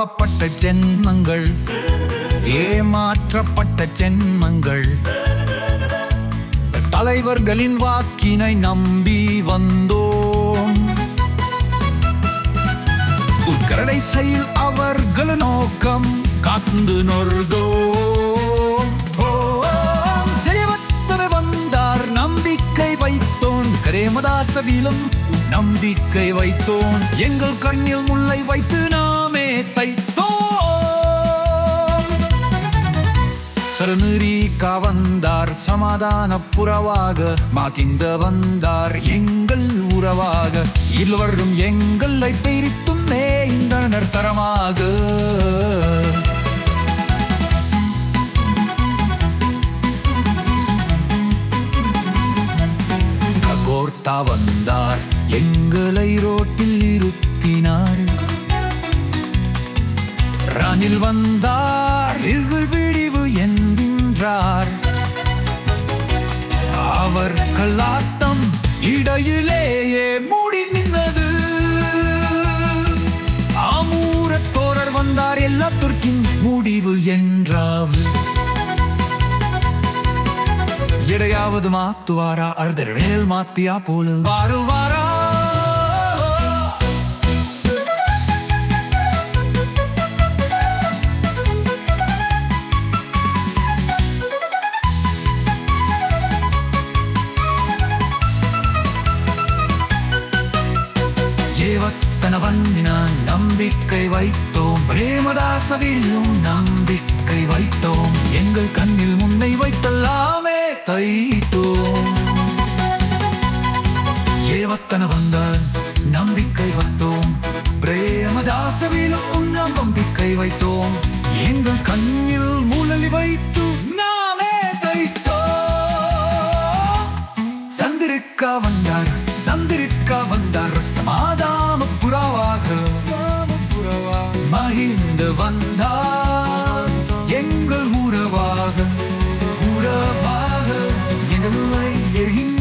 பாவப்பட்ட ஜென்மங்கள் ஏமாற்றப்பட்ட ஜென்மங்கள் தலைவர்களின் வாக்கினை நம்பி வந்தோம் உட்கரடை செயல் அவர்கள் நோக்கம் காத்து நொறுதோம் ஓம். ஜெயவர்த்தன வந்தார் நம்பிக்கை வைத்தோன் கரேமதாசவிலும் நம்பிக்கை வைத்தோன் எங்கள் கண்ணில் முல்லை வைத்து நாமே தைத்தோம் சரணீரிக்கா வந்தார் சமாதான புறவாக மாகிந்த வந்தார் எங்கள் உறவாக இருவரும் எங்களை பிரித்தும் இந்த தரமாக கோர்த்தா வந்தார் எங்களை ரோட்டில் இருத்தினார் ரணில் வந்தார் இது விடிவு என்கின்றார் அவர் கல்லாட்டம் இடையிலேயே மூடி நின்னது ஆமூரத்தோரர் வந்தார் எல்லாத்திற்கும் முடிவு என்றாவு எடையாவது மாத்துவாரா அர்தர் வேல் மாத்தியா போல வாரு வாரா ஏவத்தனவன்னினான் நம்பிக்கை வைத்தோம் பிரேமதாசவிலும் நம்பிக்கை வைத்தோம் எங்கள் கண்ணில் முன்னை வைத்தல்லாமே தைத்தோம் ஏவத்தன வந்தான் நம்பிக்கை வைத்தோம் பிரேமதாசவிலும் நம்பிக்கை வைத்தோம் எங்கள் கண்ணில் மூலலி வைத்து நாமே தைத்தோம் சந்திரிக்கா வந்தார் சந்திரிக்கா வந்தார் சமாதான புறாவாக மகிழ்ந்த வந்தார் எங்கள் உறவாக உறவாக எங்களை எரிந்த